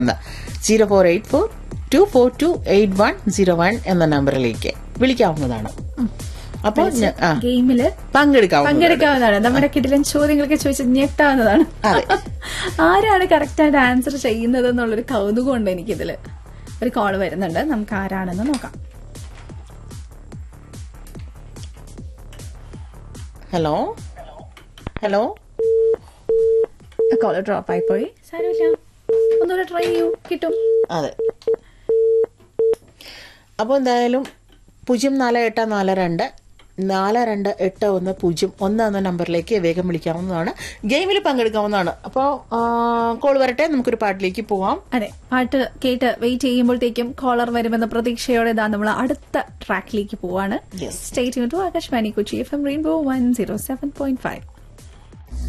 Zero four eight four two four two eight one zero one എന്ന നമ്പറിലേക്ക് വിളിക്കാവുന്നതാണ് അപ്പോൾ ഞ- ആ, ഗെയിമില് പങ്കെടുക്കാവുന്നതാണ് പങ്കെടുക്കാവുന്നതാണ് നമ്മുടെ കിടിലൻ ചോദ്യങ്ങളൊക്കെ ചോദിച്ച് ഞെട്ടാവുന്നതാണ് അതെ. ആരാണ് കറക്റ്റ് ആയിട്ട് ആൻസർ ചെയ്യുന്നത് എന്നുള്ളൊരു കൗതുകം ഉണ്ട് എനിക്കിതില് ഒരു കോൾ വരുന്നുണ്ട് നമുക്ക് ആരാണെന്ന് നോക്കാം ഹലോ ഹലോ കോൾ ഡ്രോപ്പ് ആയി പോയി സാരമില്ല ഒന്നുകൂടെ ട്രൈ ചെയ്യൂ കിട്ടും അതെ അപ്പോൾ എന്തായാലും പൂജ്യം നാല് എട്ട് നാല് രണ്ട് നാല് രണ്ട് എട്ട് ഒന്ന് പൂജ്യം ഒന്ന് എന്ന നമ്പറിലേക്ക് വേഗം വിളിക്കാവുന്നതാണ് ഗെയിമിൽ പങ്കെടുക്കാവുന്നതാണ് അപ്പോൾ കോൾ വരട്ടെ നമുക്കൊരു പാട്ടിലേക്ക് പോവാം അതെ പാട്ട് കേട്ട് വെയിറ്റ് ചെയ്യുമ്പോഴത്തേക്കും കോളർ വരുമെന്ന പ്രതീക്ഷയോടെ ഇതാ നമ്മൾ അടുത്ത ട്രാക്കിലേക്ക് പോവാണ് Yes. State to Akashvani Kochi F M rainbow one zero seven point five